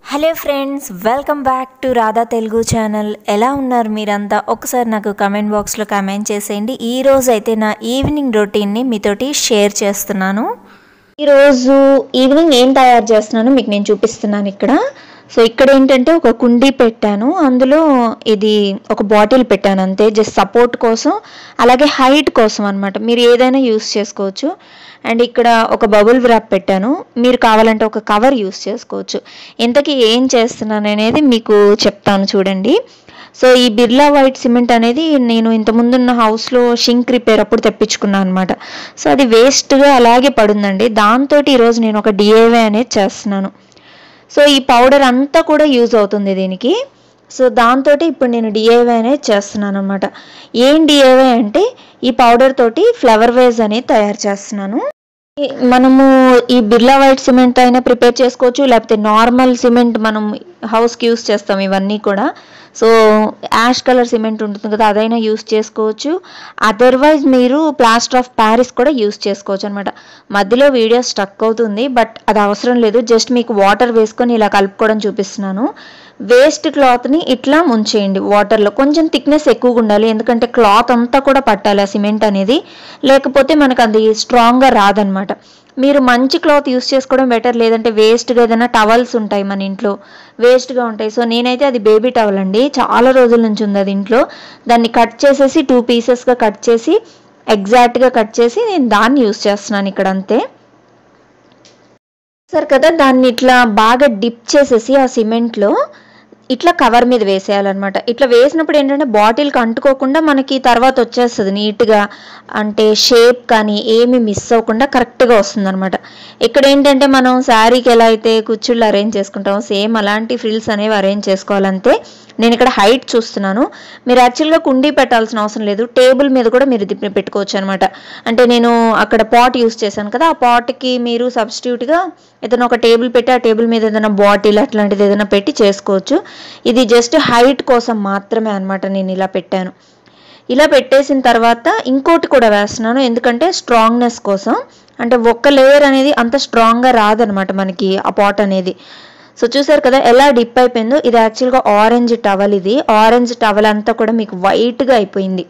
hello friends welcome back to Radha Telugu channel ఎలా ఉన్నారు మీరంతా ఒకసారి నాకు కమెంట్ బాక్స్లో కమెంట్ చేసేయండి ఈ రోజు అయితే నా ఈవినింగ్ రొటీన్ని మీతోటి షేర్ చేస్తున్నాను ఈరోజు ఈవినింగ్ ఏం తయారు చేస్తున్నానో మీకు నేను చూపిస్తున్నాను ఇక్కడ సో ఇక్కడ ఏంటంటే ఒక కుండీ పెట్టాను అందులో ఇది ఒక బాటిల్ పెట్టాను అంతే జస్ట్ సపోర్ట్ కోసం అలాగే హైట్ కోసం అనమాట మీరు ఏదైనా యూస్ చేసుకోవచ్చు అండ్ ఇక్కడ ఒక బబుల్ వ్రాప్ పెట్టాను మీరు కావాలంటే ఒక కవర్ యూస్ చేసుకోవచ్చు ఇంతకీ ఏం చేస్తున్నాను అనేది మీకు చెప్తాను చూడండి సో ఈ బిర్లా వైట్ సిమెంట్ అనేది నేను ఇంతకుముందున్న హౌస్లో షింక్ రిపేర్ అప్పుడు తెప్పించుకున్నాను అనమాట సో అది వేస్ట్గా అలాగే పడుందండి దాంతో ఈరోజు నేను ఒక డిఏవై అనేది చేస్తున్నాను సో ఈ పౌడర్ అంతా కూడా యూజ్ అవుతుంది దీనికి సో దాంతో ఇప్పుడు నేను డిఏవై అనేది చేస్తున్నాను అనమాట ఏం డిఏవై అంటే ఈ పౌడర్ తోటి ఫ్లవర్ వేజ్ అనేది తయారు చేస్తున్నాను ఈ- మనము ఈ బిర్లా వైట్ సిమెంట్ అయినా ప్రిపేర్ చేసుకోవచ్చు లేకపోతే నార్మల్ సిమెంట్ మనం హౌస్కి యూస్ చేస్తాం ఇవన్నీ కూడా సో యాష్ కలర్ సిమెంట్ ఉంటుంది కదా అదైనా యూస్ చేసుకోవచ్చు అదర్వైజ్ మీరు ప్లాస్టర్ ఆఫ్ ప్యారిస్ కూడా యూస్ చేసుకోవచ్చు అనమాట మధ్యలో వీడియో స్టక్ అవుతుంది బట్ అది అవసరం లేదు జస్ట్ మీకు వాటర్ వేసుకొని ఇలా కలుపుకోవడం చూపిస్తున్నాను వేస్ట్ క్లాత్ని ఇట్లా ముంచేయండి వాటర్లో కొంచెం థిక్నెస్ ఎక్కువగా ఉండాలి ఎందుకంటే క్లాత్ అంతా కూడా పట్టాలి ఆ సిమెంట్ అనేది లేకపోతే మనకు అది స్ట్రాంగ్గా రాదనమాట మీరు మంచి క్లాత్ యూస్ చేసుకోవడం బెటర్ లేదంటే వేస్ట్గా ఏదైనా టవల్స్ ఉంటాయి మన ఇంట్లో వేస్ట్గా ఉంటాయి సో నేనైతే అది బేబీ టవల్ అండి చాలా రోజుల నుంచి ఉంది అది ఇంట్లో దాన్ని కట్ చేసేసి టూ పీసెస్గా కట్ చేసి ఎగ్జాక్ట్గా కట్ చేసి నేను దాన్ని యూస్ చేస్తున్నాను ఇక్కడ అంతే సరే కదా దాన్ని ఇట్లా బాగా డిప్ చేసేసి ఆ సిమెంట్లో ఇట్లా కవర్ మీద వేసేయాలన్నమాట ఇట్లా వేసినప్పుడు ఏంటంటే బాటిల్కి అంటుకోకుండా మనకి తర్వాత వచ్చేస్తుంది నీట్గా అంటే షేప్ కానీ ఏమి మిస్ అవ్వకుండా కరెక్ట్గా వస్తుంది అనమాట ఇక్కడ ఏంటంటే మనం శారీకి ఎలా అయితే కుచ్చుళ్ళు అరేంజ్ చేసుకుంటామో సేమ్ అలాంటి ఫ్రిల్స్ అనేవి అరేంజ్ చేసుకోవాలంతే నేను ఇక్కడ హైట్ చూస్తున్నాను మీరు యాక్చువల్గా కుండీ పెట్టాల్సిన అవసరం లేదు టేబుల్ మీద కూడా మీరు ఇది పెట్టుకోవచ్చు అనమాట అంటే నేను అక్కడ పాట్ యూస్ చేశాను కదా ఆ పాట్కి మీరు సబ్స్టిట్యూట్గా ఏదైనా ఒక టేబుల్ పెట్టి ఆ టేబుల్ మీద ఏదైనా బాటిల్ అట్లాంటిది ఏదైనా పెట్టి చేసుకోవచ్చు ఇది జస్ట్ హైట్ కోసం మాత్రమే అనమాట నేను ఇలా పెట్టాను ఇలా పెట్టేసిన తర్వాత ఇంకోటి కూడా వేస్తున్నాను ఎందుకంటే స్ట్రాంగ్నెస్ కోసం అంటే ఒక్క లేయర్ అనేది అంత స్ట్రాంగ్గా రాదనమాట మనకి ఆ పాట్ అనేది సో చూసారు కదా ఎలా డిప్ అయిపోయిందో ఇది యాక్చువల్గా ఆరెంజ్ టవల్ ఇది ఆరెంజ్ టవల్ అంతా కూడా మీకు వైట్గా అయిపోయింది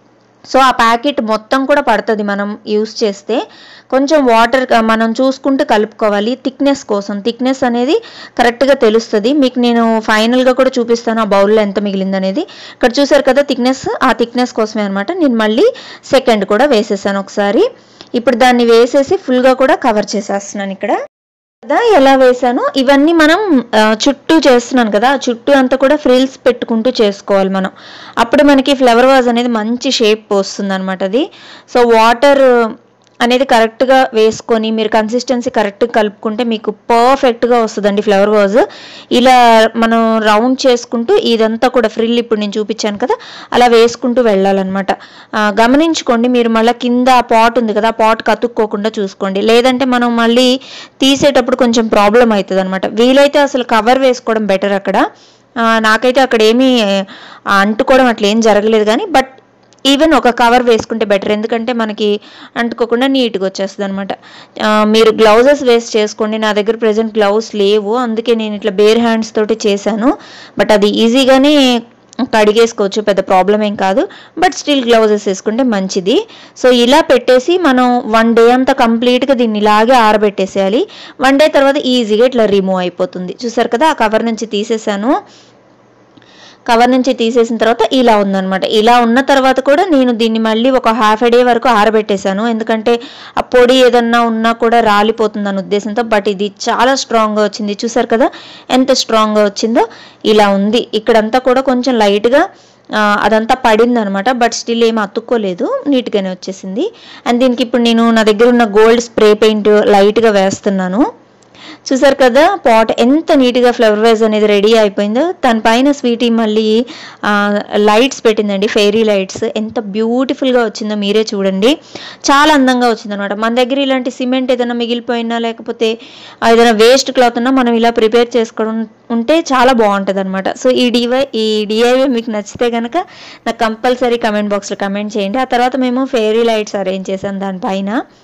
సో ఆ ప్యాకెట్ మొత్తం కూడా పడుతుంది మనం యూస్ చేస్తే కొంచెం వాటర్ మనం చూసుకుంటూ కలుపుకోవాలి థిక్నెస్ కోసం థిక్నెస్ అనేది కరెక్ట్గా తెలుస్తుంది మీకు నేను ఫైనల్గా కూడా చూపిస్తాను ఆ బౌల్లో ఎంత మిగిలింది అనేది ఇక్కడ చూసారు కదా థిక్నెస్ ఆ థిక్నెస్ కోసమే అనమాట నేను మళ్ళీ సెకండ్ కూడా వేసేసాను ఒకసారి ఇప్పుడు దాన్ని వేసేసి ఫుల్గా కూడా కవర్ చేసేస్తున్నాను ఇక్కడ కదా ఎలా వేసాను ఇవన్నీ మనం ఆ, చుట్టూ చేస్తున్నాను కదా ఆ చుట్టూ అంతా కూడా ఫ్రిల్స్ పెట్టుకుంటూ చేసుకోవాలి మనం అప్పుడు మనకి ఫ్లవర్ వాజ్ అనేది మంచి షేప్ వస్తుంది అనమాట అది సో వాటర్ అనేది కరెక్ట్గా వేసుకొని మీరు కన్సిస్టెన్సీ కరెక్ట్గా కలుపుకుంటే మీకు పర్ఫెక్ట్గా వస్తుందండి ఫ్లవర్ వాజ్ ఇలా మనం రౌండ్ చేసుకుంటూ ఇదంతా కూడా ఫ్రిల్ ఇప్పుడు నేను చూపించాను కదా అలా వేసుకుంటూ వెళ్ళాలన్నమాట ఆ, గమనించుకోండి మీరు మళ్ళీ కింద ఆ పాట్ ఉంది కదా ఆ పాట్ కతుక్కోకుండా చూసుకోండి లేదంటే మనం మళ్ళీ తీసేటప్పుడు కొంచెం ప్రాబ్లం అవుతుంది అనమాట వీలైతే అసలు కవర్ వేసుకోవడం బెటర్ అక్కడ ఆ, నాకైతే అక్కడ ఏమీ ఆ, అంటుకోవడం అట్లా ఏం జరగలేదు కానీ బట్ ఈవెన్ ఒక కవర్ వేసుకుంటే బెటర్ ఎందుకంటే మనకి అంటుకోకుండా నీట్గా వచ్చేస్తుంది అనమాట మీరు గ్లౌజెస్ వేస్ట్ చేసుకోండి నా దగ్గర ప్రజెంట్ గ్లౌస్ లేవు అందుకే నేను ఇట్లా బేర్ హ్యాండ్స్ తోటి చేశాను బట్ అది ఈజీగానే కడిగేసుకోవచ్చు పెద్ద ప్రాబ్లం ఏం కాదు బట్ స్టిల్ గ్లౌజెస్ వేసుకుంటే మంచిది సో ఇలా పెట్టేసి మనం వన్ డే అంతా కంప్లీట్గా దీన్ని ఇలాగే ఆరబెట్టేసేయాలి వన్ డే తర్వాత ఈజీగా ఇట్లా రిమూవ్ అయిపోతుంది చూసారు కదా ఆ కవర్ నుంచి తీసేసాను కవర్ నుంచి తీసేసిన తర్వాత ఇలా ఉందన్నమాట ఇలా ఉన్న తర్వాత కూడా నేను దీన్ని మళ్ళీ ఒక హాఫ్ ఎ డే వరకు ఆరబెట్టేశాను ఎందుకంటే ఆ పొడి ఏదన్నా ఉన్నా కూడా రాలిపోతుంది అన్న ఉద్దేశంతో బట్ ఇది చాలా స్ట్రాంగ్గా వచ్చింది చూసారు కదా ఎంత స్ట్రాంగ్గా వచ్చిందో ఇలా ఉంది ఇక్కడంతా కూడా కొంచెం లైట్గా ఆ, అదంతా పడింది అనమాట బట్ స్టిల్ ఏం అతుక్కోలేదు నీట్గానే వచ్చేసింది అండ్ దీనికి ఇప్పుడు నేను నా దగ్గర ఉన్న గోల్డ్ స్ప్రే పెయింట్ లైట్గా వేస్తున్నాను చూసారు కదా పాట్ ఎంత నీట్గా ఫ్లవర్ వైజ్ అనేది రెడీ అయిపోయిందో దానిపైన స్వీటీ మళ్ళీ లైట్స్ పెట్టిందండి ఫెయిరీ లైట్స్ ఎంత బ్యూటిఫుల్గా వచ్చిందో మీరే చూడండి చాలా అందంగా వచ్చిందనమాట మన దగ్గర ఇలాంటి సిమెంట్ ఏదైనా మిగిలిపోయినా లేకపోతే ఆ ఏదైనా వేస్ట్ క్లాత్ ఉన్నా మనం ఇలా ప్రిపేర్ చేసుకోవడం ఉంటే చాలా బాగుంటుంది అనమాట సో ఈ డివై ఈ డిఐవై మీకు నచ్చితే కనుక నాకు కంపల్సరీ కమెంట్ బాక్స్లో కమెంట్ చేయండి ఆ తర్వాత మేము ఫెయిరీ లైట్స్ అరేంజ్ చేసాం దానిపైన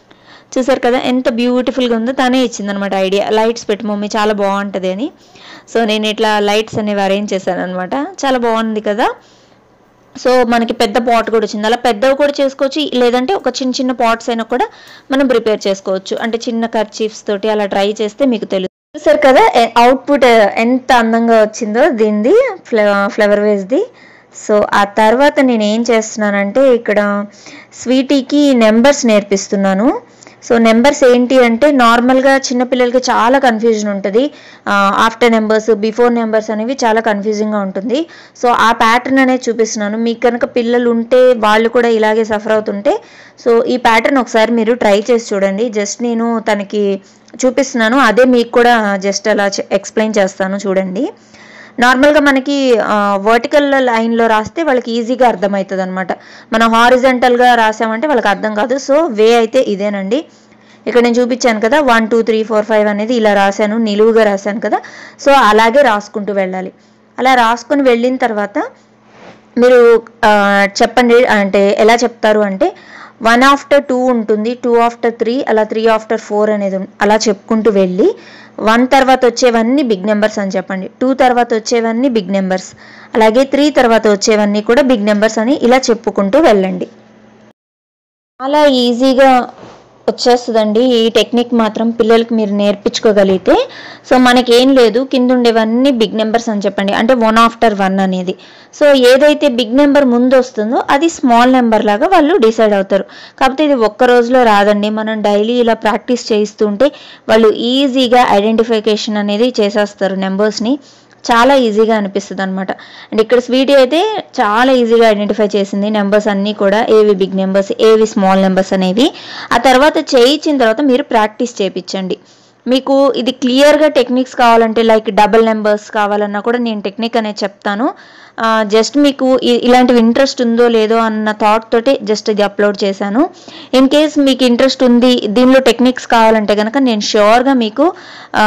చూసారు కదా ఎంత బ్యూటిఫుల్గా ఉందో తనే ఇచ్చిందనమాట ఐడియా లైట్స్ పెట్టి మమ్మీ చాలా బాగుంటుంది అని సో నేను ఇట్లా లైట్స్ అనేవి అరేంజ్ చేశాను అనమాట చాలా బాగుంది కదా సో మనకి పెద్ద పాట్ కూడా వచ్చింది అలా పెద్దవి కూడా చేసుకోవచ్చు లేదంటే ఒక చిన్న చిన్న పాట్స్ అయినా కూడా మనం ప్రిపేర్ చేసుకోవచ్చు అంటే చిన్న కర్చీఫ్స్ తోటి అలా ట్రై చేస్తే మీకు తెలుసు చూసారు కదా అవుట్పుట్ ఎంత అందంగా వచ్చిందో దీనిది ఫ్లవర్ వేస్ది సో ఆ తర్వాత నేను ఏం చేస్తున్నానంటే ఇక్కడ స్వీటీకి నెంబర్స్ నేర్పిస్తున్నాను సో నెంబర్స్ ఏంటి అంటే నార్మల్గా చిన్నపిల్లలకి చాలా కన్ఫ్యూజన్ ఉంటుంది ఆఫ్టర్ నెంబర్స్ బిఫోర్ నెంబర్స్ అనేవి చాలా కన్ఫ్యూజింగ్గా ఉంటుంది సో ఆ ప్యాటర్న్ అనేది చూపిస్తున్నాను మీకు కనుక పిల్లలు ఉంటే వాళ్ళు కూడా ఇలాగే సఫర్ అవుతుంటే సో ఈ ప్యాటర్న్ ఒకసారి మీరు ట్రై చేసి చూడండి జస్ట్ నేను తనకి చూపిస్తున్నాను అదే మీకు కూడా జస్ట్ అలా ఎక్స్ప్లెయిన్ చేస్తాను చూడండి నార్మల్గా మనకి వర్టికల్ లైన్లో రాస్తే వాళ్ళకి ఈజీగా అర్థమవుతుంది అనమాట మనం హారిజెంటల్గా రాసామంటే వాళ్ళకి అర్థం కాదు సో వే అయితే ఇదేనండి ఇక్కడ నేను చూపించాను కదా one two three four five అనేది ఇలా రాశాను నిలువుగా రాశాను కదా సో అలాగే రాసుకుంటూ వెళ్ళాలి అలా రాసుకుని వెళ్ళిన తర్వాత మీరు ఆ, చెప్పండి అంటే ఎలా చెప్తారు అంటే వన్ ఆఫ్టర్ టూ ఉంటుంది టూ ఆఫ్టర్ త్రీ అలా త్రీ ఆఫ్టర్ ఫోర్ అనేది ఉం- అలా చెప్పుకుంటూ వెళ్ళి వన్ తర్వాత వచ్చేవన్నీ బిగ్ నెంబర్స్ అని చెప్పండి టూ తర్వాత వచ్చేవన్నీ బిగ్ నెంబర్స్ అలాగే త్రీ తర్వాత వచ్చేవన్నీ కూడా బిగ్ నెంబర్స్ అని ఇలా చెప్పుకుంటూ వెళ్ళండి చాలా ఈజీగా వచ్చేస్తుందండి ఈ టెక్నిక్ మాత్రం పిల్లలకి మీరు నేర్పించుకోగలిగితే సో మనకి ఏం లేదు కింద ఉండేవన్నీ బిగ్ నెంబర్స్ అని చెప్పండి అంటే వన్ ఆఫ్టర్ వన్ అనేది సో ఏదైతే బిగ్ నెంబర్ ముందు వస్తుందో అది స్మాల్ నెంబర్ లాగా వాళ్ళు డిసైడ్ అవుతారు కాకపోతే ఇది ఒక్క రోజులో రాదండి మనం డైలీ ఇలా ప్రాక్టీస్ చేస్తుంటే వాళ్ళు ఈజీగా ఐడెంటిఫికేషన్ అనేది చేసేస్తారు నెంబర్స్ని చాలా ఈజీగా అనిపిస్తుంది అనమాట అండ్ ఇక్కడ స్వీటీ అయితే చాలా ఈజీగా ఐడెంటిఫై చేసింది నెంబర్స్ అన్నీ కూడా ఏవి బిగ్ నెంబర్స్ ఏవి స్మాల్ నెంబర్స్ అనేవి ఆ తర్వాత చేయించిన తర్వాత మీరు ప్రాక్టీస్ చేయించండి మీకు ఇది క్లియర్గా టెక్నిక్స్ కావాలంటే లైక్ డబుల్ నెంబర్స్ కావాలన్నా కూడా నేను టెక్నిక్ అనేది చెప్తాను జస్ట్ మీకు ఇ- ఇలాంటివి ఇంట్రెస్ట్ ఉందో లేదో అన్న థాట్ తోటి జస్ట్ ఇది అప్లోడ్ చేశాను ఇన్ కేస్ మీకు ఇంట్రెస్ట్ ఉంది దీనిలో టెక్నిక్స్ కావాలంటే కనుక నేను ష్యూర్గా మీకు ఆ,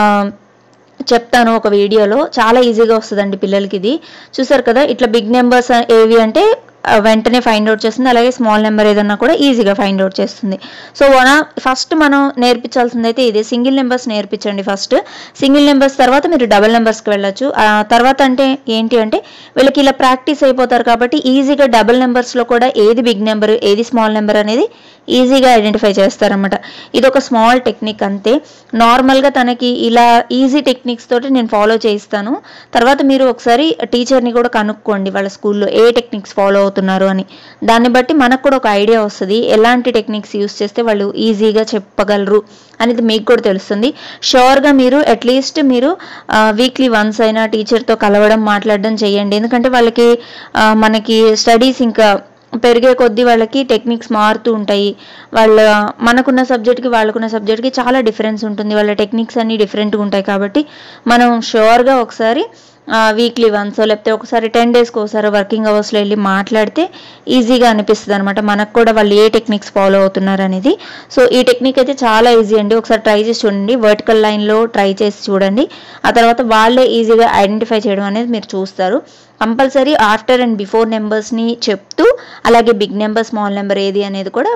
చెప్తాను ఒక వీడియోలో చాలా ఈజీగా వస్తుందండి పిల్లలకి ఇది చూసారు కదా ఇట్లా బిగ్ నెంబర్స్ ఏవి అంటే ఆ, వెంటనే ఫైండ్ అవుట్ చేస్తుంది అలాగే స్మాల్ నెంబర్ ఏదన్నా కూడా ఈజీగా ఫైండ్ అవుట్ చేస్తుంది సో వన ఫస్ట్ మనం నేర్పించాల్సింది అయితే ఇది సింగిల్ నెంబర్స్ నేర్పించండి ఫస్ట్ సింగిల్ నెంబర్స్ తర్వాత మీరు డబల్ నెంబర్స్కి వెళ్ళొచ్చు ఆ తర్వాత అంటే ఏంటి అంటే వీళ్ళకి ఇలా ప్రాక్టీస్ అయిపోతారు కాబట్టి ఈజీగా డబల్ నెంబర్స్లో కూడా ఏది బిగ్ నెంబర్ ఏది స్మాల్ నెంబర్ అనేది ఈజీగా ఐడెంటిఫై చేస్తారన్నమాట ఇది ఒక స్మాల్ టెక్నిక్ అంతే నార్మల్గా తనకి ఇలా ఈజీ టెక్నిక్స్ తోటి నేను ఫాలో చేయిస్తాను తర్వాత మీరు ఒకసారి టీచర్ని కూడా కనుక్కోండి వాళ్ళ స్కూల్లో ఏ టెక్నిక్స్ ఫాలో అవుతున్నారు అని దాన్ని బట్టి మనకు కూడా ఒక ఐడియా వస్తుంది ఎలాంటి టెక్నిక్స్ యూస్ చేస్తే వాళ్ళు ఈజీగా చెప్పగలరు అనేది మీకు కూడా తెలుస్తుంది షూర్గా మీరు అట్లీస్ట్ మీరు వీక్లీ వన్స్ అయినా టీచర్తో కలవడం మాట్లాడడం చేయండి ఎందుకంటే వాళ్ళకి ఆ, మనకి స్టడీస్ ఇంకా పెరిగే కొద్దీ వాళ్ళకి టెక్నిక్స్ మారుతూ ఉంటాయి వాళ్ళ మనకున్న సబ్జెక్ట్కి వాళ్ళకున్న సబ్జెక్ట్కి చాలా డిఫరెన్స్ ఉంటుంది వాళ్ళ టెక్నిక్స్ అన్నీ డిఫరెంట్గా ఉంటాయి కాబట్టి మనం షూర్గా ఒకసారి వీక్లీ వన్స్ లేకపోతే ఒకసారి టెన్ డేస్కి ఒకసారి వర్కింగ్ అవర్స్లో వెళ్ళి మాట్లాడితే ఈజీగా అనిపిస్తుంది అనమాట మనకు కూడా వాళ్ళు ఏ టెక్నిక్స్ ఫాలో అవుతున్నారు అనేది సో ఈ టెక్నిక్ అయితే చాలా ఈజీ అండి ఒకసారి ట్రై చేసి చూడండి వర్టికల్ లైన్లో ట్రై చేసి చూడండి ఆ తర్వాత వాళ్ళే ఈజీగా ఐడెంటిఫై చేయడం అనేది మీరు చూస్తారు కంపల్సరీ ఆఫ్టర్ అండ్ బిఫోర్ నెంబర్స్ని చెప్తూ అలాగే బిగ్ నెంబర్ స్మాల్ నెంబర్ ఏది అనేది కూడా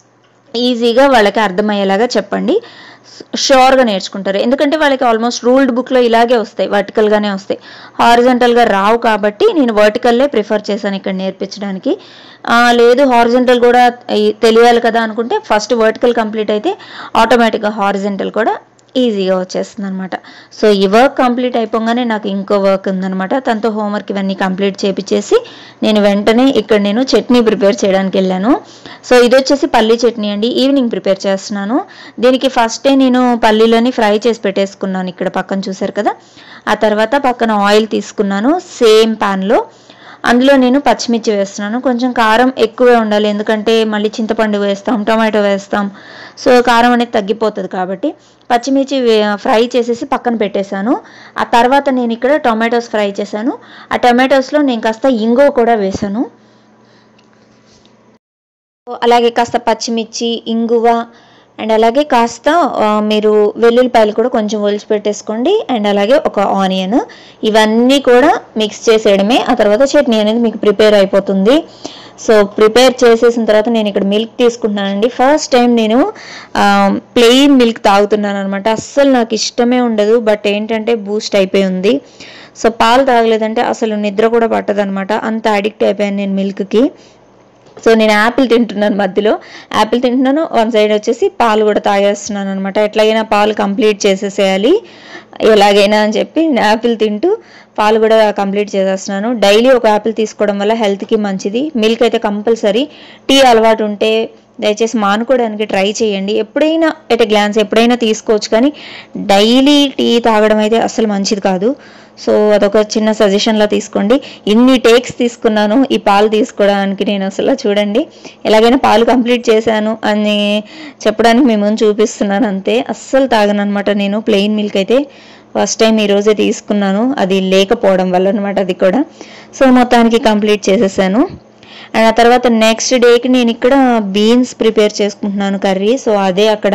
ఈజీగా వాళ్ళకి అర్థమయ్యేలాగా చెప్పండి షూర్గా నేర్చుకుంటారు ఎందుకంటే వాళ్ళకి ఆల్మోస్ట్ రూల్డ్ బుక్లో ఇలాగే వస్తాయి వర్టికల్గానే వస్తాయి హారిజంటల్గా రావు కాబట్టి నేను వర్టికల్లే ప్రిఫర్ చేశాను ఇక్కడ నేర్పించడానికి ఆ, లేదు హారిజంటల్ కూడా ఈ- తెలియాలి కదా అనుకుంటే ఫస్ట్ వర్టికల్ కంప్లీట్ అయితే ఆటోమేటిక్గా హారిజంటల్ కూడా ఈజీగా వచ్చేస్తుంది అనమాట సో ఈ వర్క్ కంప్లీట్ అయిపోగానే నాకు ఇంకో వర్క్ ఉందనమాట తనతో హోంవర్క్ ఇవన్నీ కంప్లీట్ చేపించేసి నేను వెంటనే ఇక్కడ నేను చట్నీ ప్రిపేర్ చేయడానికి వెళ్ళాను సో ఇది వచ్చేసి పల్లీ చట్నీ అండి ఈవినింగ్ ప్రిపేర్ చేస్తున్నాను దీనికి ఫస్టే నేను పల్లీలని ఫ్రై చేసి పెట్టేసుకున్నాను ఇక్కడ పక్కన చూసారు కదా ఆ తర్వాత పక్కన ఆయిల్ తీసుకున్నాను సేమ్ ప్యాన్లో అందులో నేను పచ్చిమిర్చి వేస్తున్నాను కొంచెం కారం ఎక్కువే ఉండాలి ఎందుకంటే మళ్ళీ చింతపండు వేస్తాం టొమాటో వేస్తాం సో కారం అనేది తగ్గిపోతుంది కాబట్టి పచ్చిమిర్చి వే- ఫ్రై చేసేసి పక్కన పెట్టేశాను ఆ తర్వాత నేను ఇక్కడ టొమాటోస్ ఫ్రై చేశాను ఆ టొమాటోస్లో నేను కాస్త ఇంగువ కూడా వేశాను అలాగే కాస్త పచ్చిమిర్చి ఇంగువ అండ్ అలాగే కాస్త ఆ, మీరు వెల్లుల్లిపాయలు కూడా కొంచెం ఒలిచి పెట్టేసుకోండి అండ్ అలాగే ఒక ఆనియన్ ఇవన్నీ కూడా మిక్స్ చేసేయడమే ఆ తర్వాత చట్నీ అనేది మీకు ప్రిపేర్ అయిపోతుంది సో ప్రిపేర్ చేసేసిన తర్వాత నేను ఇక్కడ మిల్క్ తీసుకుంటున్నానండి ఫస్ట్ టైం నేను ప్లెయిన్ మిల్క్ తాగుతున్నాను అనమాట అస్సలు నాకు ఇష్టమే ఉండదు బట్ ఏంటంటే బూస్ట్ అయిపోయి ఉంది సో పాలు తాగలేదంటే అసలు నిద్ర కూడా పట్టదనమాట అంత అడిక్ట్ అయిపోయాను నేను మిల్క్కి సో నేను యాపిల్ తింటున్నాను మధ్యలో యాపిల్ తింటున్నాను వన్ సైడ్ వచ్చేసి పాలు కూడా తాగేస్తున్నాను అనమాట ఎట్లాగైనా పాలు కంప్లీట్ చేసేసేయాలి ఎలాగైనా అని చెప్పి నేను యాపిల్ తింటూ పాలు కూడా కంప్లీట్ చేసేస్తున్నాను డైలీ ఒక యాపిల్ తీసుకోవడం వల్ల హెల్త్కి మంచిది మిల్క్ అయితే కంపల్సరీ టీ అలవాటు ఉంటే దయచేసి మానుకోవడానికి ట్రై చేయండి ఎప్పుడైనా ఎట్ గ్లాన్స్ ఎప్పుడైనా తీసుకోవచ్చు కానీ డైలీ టీ తాగడం అయితే అసలు మంచిది కాదు సో అదొక చిన్న సజెషన్లా తీసుకోండి ఇన్ని టేక్స్ తీసుకున్నాను ఈ పాలు తీసుకోవడానికి నేను అసలు చూడండి ఎలాగైనా పాలు కంప్లీట్ చేశాను అని చెప్పడానికి మేము ముందు చూపిస్తున్నాను అంతే అస్సలు తాగను అనమాట నేను ప్లెయిన్ మిల్క్ అయితే ఫస్ట్ టైం ఈరోజే తీసుకున్నాను అది లేకపోవడం వల్ల అనమాట అది కూడా సో మొత్తానికి కంప్లీట్ చేసేసాను అండ్ ఆ తర్వాత నెక్స్ట్ డేకి నేను ఇక్కడ బీన్స్ ప్రిపేర్ చేసుకుంటున్నాను కర్రీ సో అదే అక్కడ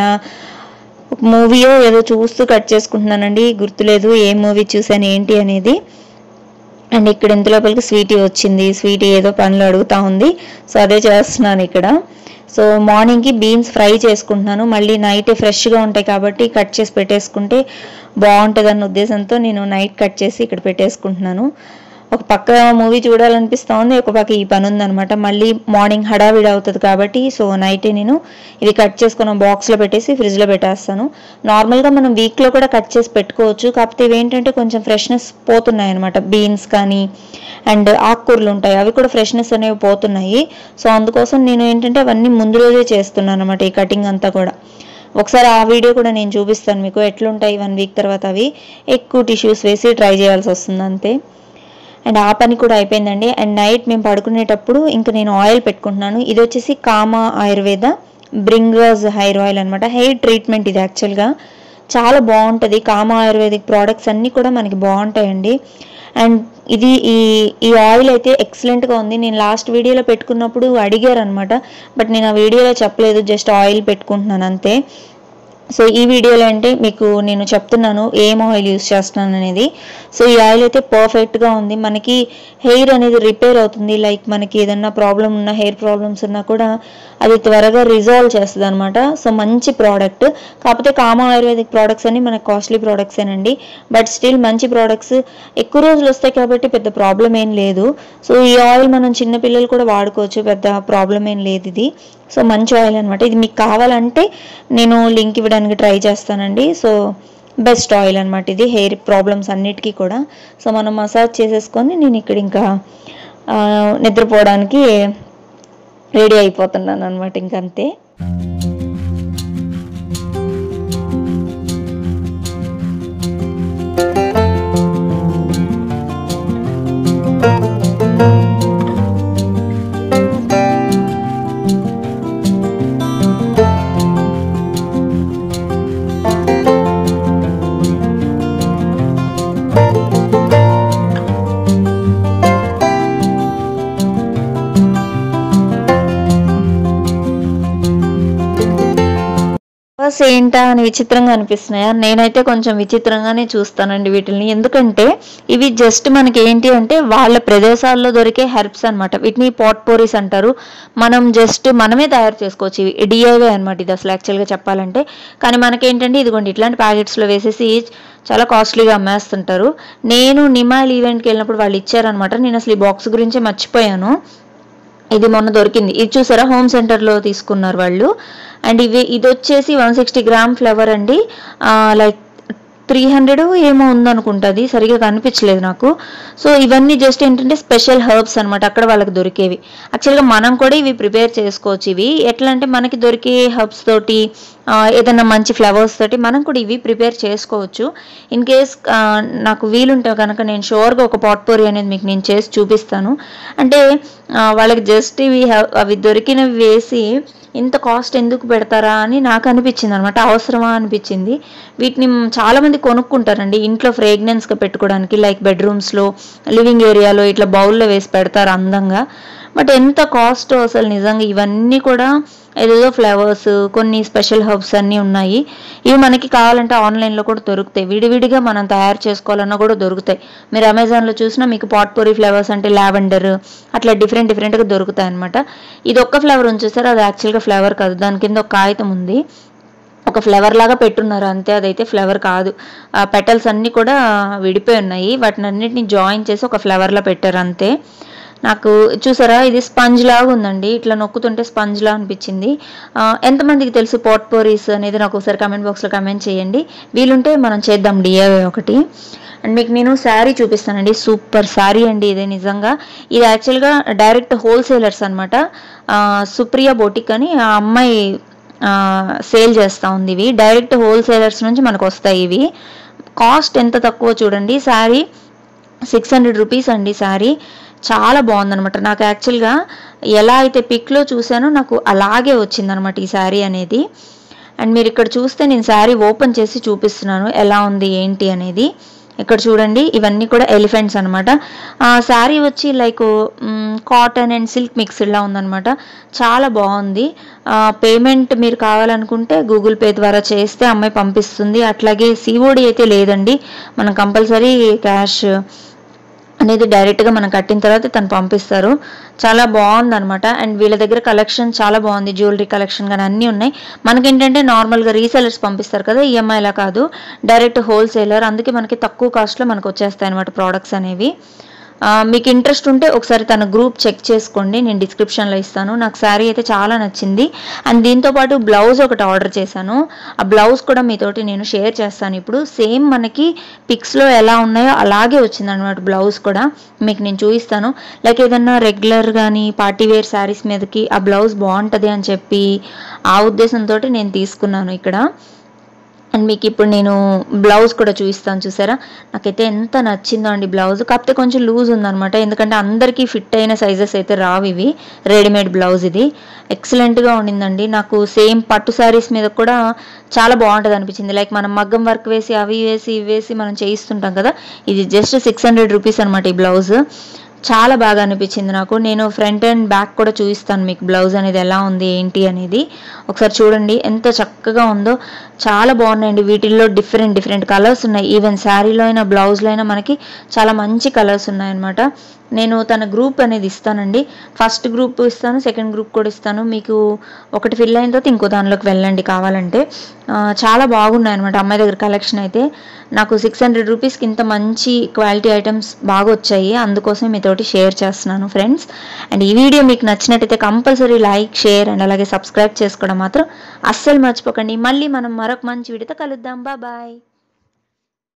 ఒక మూవీయో ఏదో చూస్తూ కట్ చేసుకుంటున్నానండి గుర్తులేదు ఏ మూవీ చూసాను ఏంటి అనేది అండ్ ఇక్కడ ఇంత లోపలికి స్వీటీ వచ్చింది స్వీటీ ఏదో పనులు అడుగుతా ఉంది సో అదే చేస్తున్నాను ఇక్కడ సో మార్నింగ్కి బీన్స్ ఫ్రై చేసుకుంటున్నాను మళ్ళీ నైట్ ఫ్రెష్గా ఉంటాయి కాబట్టి కట్ చేసి పెట్టేసుకుంటే బాగుంటుంది అన్న ఉద్దేశంతో నేను నైట్ కట్ చేసి ఇక్కడ పెట్టేసుకుంటున్నాను ఒక పక్క మూవీ చూడాలనిపిస్తూ ఉంది ఒక పక్క ఈ పని ఉందనమాట మళ్ళీ మార్నింగ్ హడావిడి అవుతుంది కాబట్టి సో నైటే నేను ఇవి కట్ చేసుకున్న బాక్స్లో పెట్టేసి ఫ్రిడ్జ్లో పెట్టేస్తాను నార్మల్గా మనం వీక్లో కూడా కట్ చేసి పెట్టుకోవచ్చు కాకపోతే ఇవి ఏంటంటే కొంచెం ఫ్రెష్నెస్ పోతున్నాయి అనమాట బీన్స్ కానీ అండ్ ఆకుకూరలు ఉంటాయి అవి కూడా ఫ్రెష్నెస్ అనేవి పోతున్నాయి సో అందుకోసం నేను ఏంటంటే అవన్నీ ముందు రోజే చేస్తున్నాను అనమాట ఈ కటింగ్ అంతా కూడా ఒకసారి ఆ వీడియో కూడా నేను చూపిస్తాను మీకు ఎట్లుంటాయి వన్ వీక్ తర్వాత అవి ఎక్కువ టిష్యూస్ వేసి ట్రై చేయాల్సి వస్తుంది అంతే అండ్ ఆ పని కూడా అయిపోయిందండి అండ్ నైట్ మేము పడుకునేటప్పుడు ఇంకా నేను ఆయిల్ పెట్టుకుంటున్నాను ఇది వచ్చేసి కామా ఆయుర్వేద బ్రింగర్స్ హెయిర్ ఆయిల్ అనమాట హెయిర్ ట్రీట్మెంట్ ఇది యాక్చువల్గా చాలా బాగుంటుంది కామా ఆయుర్వేదిక్ ప్రోడక్ట్స్ అన్నీ కూడా మనకి బాగుంటాయండి అండ్ ఇది ఈ ఈ ఆయిల్ అయితే ఎక్సలెంట్గా ఉంది నేను లాస్ట్ వీడియోలో పెట్టుకున్నప్పుడు అడిగారు అనమాట బట్ నేను ఆ వీడియోలో చెప్పలేదు జస్ట్ ఆయిల్ పెట్టుకుంటున్నాను అంతే సో ఈ వీడియోలో అంటే మీకు నేను చెప్తున్నాను ఏం ఆయిల్ యూస్ చేస్తున్నాను అనేది సో ఈ ఆయిల్ అయితే పర్ఫెక్ట్గా ఉంది మనకి హెయిర్ అనేది రిపేర్ అవుతుంది లైక్ మనకి ఏదన్నా ప్రాబ్లం ఉన్న హెయిర్ ప్రాబ్లమ్స్ ఉన్నా కూడా అది త్వరగా రిజాల్వ్ చేస్తుంది అనమాట సో మంచి ప్రోడక్ట్ కాకపోతే కామా ఆయుర్వేదిక్ ప్రోడక్ట్స్ అన్ని మనకి కాస్ట్లీ ప్రోడక్ట్స్ ఏనండి బట్ స్టిల్ మంచి ప్రోడక్ట్స్ ఎక్కువ రోజులు వస్తాయి కాబట్టి పెద్ద ప్రాబ్లం ఏం లేదు సో ఈ ఆయిల్ మనం చిన్న పిల్లలు కూడా వాడుకోవచ్చు పెద్ద ప్రాబ్లం ఏం లేదు ఇది సో మంచి ఆయిల్ అనమాట ఇది మీకు కావాలంటే నేను లింక్ ఇవ్వడానికి ట్రై చేస్తానండి సో బెస్ట్ ఆయిల్ అనమాట ఇది హెయిర్ ప్రాబ్లమ్స్ అన్నిటికీ కూడా సో మనం మసాజ్ చేసేసుకొని నేను ఇక్కడ ఇంకా ఆ, నిద్రపోవడానికి రెడీ అయిపోతున్నాను అనమాట ఇంకంతే బస్ ఏంటా అని విచిత్రంగా అనిపిస్తున్నాయా నేనైతే కొంచెం విచిత్రంగానే చూస్తానండి వీటిని ఎందుకంటే ఇవి జస్ట్ మనకి ఏంటి అంటే వాళ్ళ ప్రదేశాల్లో దొరికే హెర్బ్స్ అన్నమాట వీటిని పాట్ పోరీస్ అంటారు మనం జస్ట్ మనమే తయారు చేసుకోవచ్చు ఇవి డిఐవై అనమాట ఇది అసలు యాక్చువల్గా చెప్పాలంటే కానీ మనకేంటంటే ఇదిగోండి ఇట్లాంటి ప్యాకెట్స్లో వేసేసి చాలా కాస్ట్లీగా అమ్మేస్తుంటారు నేను నిమాయిల్ ఈవెంట్కి వెళ్ళినప్పుడు వాళ్ళు ఇచ్చారనమాట నేను అసలు ఈ బాక్స్ గురించే మర్చిపోయాను ఇది మొన్న దొరికింది ఇది చూసారా హోమ్ సెంటర్లో తీసుకున్నారు వాళ్ళు అండ్ ఇవి ఇది వచ్చేసి వన్ సిక్స్టీ గ్రామ్ ఫ్లవర్ అండి లైక్ త్రీ హండ్రెడ్ ఏమో ఉందనుకుంటుంది సరిగా కనిపించలేదు నాకు సో ఇవన్నీ జస్ట్ ఏంటంటే స్పెషల్ హర్బ్స్ అనమాట అక్కడ వాళ్ళకి దొరికేవి యాక్చువల్గా మనం కూడా ఇవి ప్రిపేర్ చేసుకోవచ్చు ఇవి ఎట్లా అంటే మనకి దొరికే హర్బ్స్ తోటి ఆ, ఏదైనా మంచి ఫ్లవర్స్ తోటి మనం కూడా ఇవి ప్రిపేర్ చేసుకోవచ్చు ఇన్ కేస్ నాకు వీలుంటే కనుక నేను షూర్గా ఒక పాట్పోరీ అనేది మీకు నేను చేసి చూపిస్తాను అంటే ఆ, వాళ్ళకి జస్ట్ ఇవి హ- అవి దొరికినవి వేసి ఇంత కాస్ట్ ఎందుకు పెడతారా అని నాకు అనిపించింది అనమాట అవసరమా అనిపించింది వీటిని మ్ చాలా మంది కొనుక్కుంటారండి ఇంట్లో ఫ్రేగ్నెన్స్గా పెట్టుకోవడానికి లైక్ బెడ్రూమ్స్లో లివింగ్ ఏరియాలో ఇట్లా బౌల్లో వేసి పెడతారు అందంగా బట్ ఎంత కాస్ట్ అసలు నిజంగా ఇవన్నీ కూడా ఏదేదో ఫ్లవర్స్ కొన్ని స్పెషల్ హర్బ్స్ అన్నీ ఉన్నాయి ఇవి మనకి కావాలంటే ఆన్లైన్లో కూడా దొరుకుతాయి విడివిడిగా మనం తయారు చేసుకోవాలన్నా కూడా దొరుకుతాయి మీరు అమెజాన్లో చూసినా మీకు పాట్పొరీ ఫ్లవర్స్ అంటే లావెండర్ అట్లా డిఫరెంట్ డిఫరెంట్గా దొరుకుతాయి అనమాట ఇది ఒక్క ఫ్లవర్ ఉంచేసారు అది యాక్చువల్గా ఫ్లవర్ కాదు దాని కింద ఒక కాగితం ఉంది ఒక ఫ్లవర్ లాగా పెట్టున్నారు అంతే అదైతే ఫ్లవర్ కాదు ఆ పెటల్స్ అన్నీ కూడా విడిపోయి ఉన్నాయి వాటిని అన్నిటిని జాయిన్ చేసి ఒక ఫ్లవర్లా పెట్టారు అంతే నాకు చూసారా ఇది స్పంజ్ లాగా ఉందండి ఇట్లా నొక్కుతుంటే స్పంజ్ లా అనిపించింది ఆ, ఎంతమందికి తెలుసు పాట్ పోరీస్ అనేది నాకు ఒకసారి కమెంట్ బాక్స్లో కమెంట్ చేయండి వీలుంటే మనం చేద్దాం డిఐవై ఒకటి అండ్ మీకు నేను శారీ చూపిస్తానండి సూపర్ శారీ అండి ఇది నిజంగా ఇది యాక్చువల్గా డైరెక్ట్ హోల్సేలర్స్ అనమాట సుప్రియ బోటిక్ అని ఆ అమ్మాయి సేల్ చేస్తూ ఉంది ఇవి డైరెక్ట్ హోల్సేలర్స్ నుంచి మనకు వస్తాయి ఇవి కాస్ట్ ఎంత తక్కువ చూడండి శారీ సిక్స్ హండ్రెడ్ రూపీస్ అండి శారీ చాలా బాగుందనమాట నాకు యాక్చువల్గా ఎలా అయితే పిక్లో చూసానో నాకు అలాగే వచ్చిందనమాట ఈ శారీ అనేది అండ్ మీరు ఇక్కడ చూస్తే నేను శారీ ఓపెన్ చేసి చూపిస్తున్నాను ఎలా ఉంది ఏంటి అనేది ఇక్కడ చూడండి ఇవన్నీ కూడా ఎలిఫెంట్స్ అనమాట శారీ వచ్చి లైక్ కాటన్ అండ్ సిల్క్ మిక్స్డ్లా ఉందన్నమాట చాలా బాగుంది పేమెంట్ మీరు కావాలనుకుంటే గూగుల్ పే ద్వారా చేస్తే అమ్మాయి పంపిస్తుంది అట్లాగే సిఓడి అయితే లేదండి మనం కంపల్సరీ క్యాష్ అనేది డైరెక్ట్గా మనం కట్టిన తర్వాత తను పంపిస్తారు చాలా బాగుంది అనమాట అండ్ వీళ్ళ దగ్గర కలెక్షన్ చాలా బాగుంది జ్యువెలరీ కలెక్షన్ కానీ అన్నీ ఉన్నాయి మనకేంటంటే నార్మల్గా రీసెలర్స్ పంపిస్తారు కదా ఈఎంఐలా కాదు డైరెక్ట్ హోల్సేలర్ అందుకే మనకి తక్కువ కాస్ట్లో మనకు వచ్చేస్తాయి అనమాట ప్రోడక్ట్స్ అనేవి ఆ, మీకు ఇంట్రెస్ట్ ఉంటే ఒకసారి తన గ్రూప్ చెక్ చేసుకోండి నేను డిస్క్రిప్షన్లో ఇస్తాను నాకు శారీ అయితే చాలా నచ్చింది అండ్ దీంతో పాటు బ్లౌజ్ ఒకటి ఆర్డర్ చేశాను ఆ బ్లౌజ్ కూడా మీతోటి నేను షేర్ చేస్తాను ఇప్పుడు సేమ్ మనకి పిక్స్లో ఎలా ఉన్నాయో అలాగే వచ్చిందనమాట బ్లౌజ్ కూడా మీకు నేను చూపిస్తాను లైక్ ఏదన్నా రెగ్యులర్ కానీ పార్టీ వేర్ శారీస్ మీదకి ఆ బ్లౌజ్ బాగుంటుంది అని చెప్పి ఆ ఉద్దేశంతో నేను తీసుకున్నాను ఇక్కడ అండ్ మీకు ఇప్పుడు నేను బ్లౌజ్ కూడా చూపిస్తాను చూసారా నాకైతే ఎంత నచ్చిందో అండి బ్లౌజ్ కాకపోతే కొంచెం లూజ్ ఉందన్నమాట ఎందుకంటే అందరికీ ఫిట్ అయిన సైజెస్ అయితే రావు ఇవి రెడీమేడ్ బ్లౌజ్ ఇది ఎక్సలెంట్గా ఉండిందండి నాకు సేమ్ పట్టు శారీస్ మీద కూడా చాలా బాగుంటుంది అనిపించింది లైక్ మనం మగ్గం వర్క్ వేసి అవి వేసి ఇవి వేసి మనం చేయిస్తుంటాం కదా ఇది జస్ట్ సిక్స్ హండ్రెడ్ రూపీస్ అనమాట ఈ బ్లౌజ్ చాలా బాగా అనిపించింది నాకు నేను ఫ్రంట్ అండ్ బ్యాక్ కూడా చూపిస్తాను మీకు బ్లౌజ్ అనేది ఎలా ఉంది ఏంటి అనేది ఒకసారి చూడండి ఎంత చక్కగా ఉందో చాలా బాగున్నాయండి వీటిల్లో డిఫరెంట్ డిఫరెంట్ కలర్స్ ఉన్నాయి ఈవెన్ శారీలో అయినా బ్లౌజ్లో అయినా మనకి చాలా మంచి కలర్స్ ఉన్నాయన్నమాట నేను తన గ్రూప్ అనేది ఇస్తానండి ఫస్ట్ గ్రూప్ ఇస్తాను సెకండ్ గ్రూప్ కూడా ఇస్తాను మీకు ఒకటి ఫిల్ అయిన తర్వాత ఇంకో దానిలోకి వెళ్ళండి కావాలంటే ఆ, చాలా బాగున్నాయి అనమాట అమ్మాయి దగ్గర కలెక్షన్ అయితే నాకు సిక్స్ హండ్రెడ్ రూపీస్కి ఇంత మంచి క్వాలిటీ ఐటమ్స్ బాగా వచ్చాయి అందుకోసం మీతోటి షేర్ చేస్తున్నాను ఫ్రెండ్స్ అండ్ ఈ వీడియో మీకు నచ్చినట్టయితే కంపల్సరీ లైక్ షేర్ అండ్ అలాగే సబ్స్క్రైబ్ చేసుకోవడం మాత్రం అస్సలు మర్చిపోకండి మళ్ళీ మనం మరొక మంచి వీడియోతో కలుద్దాం బాయ్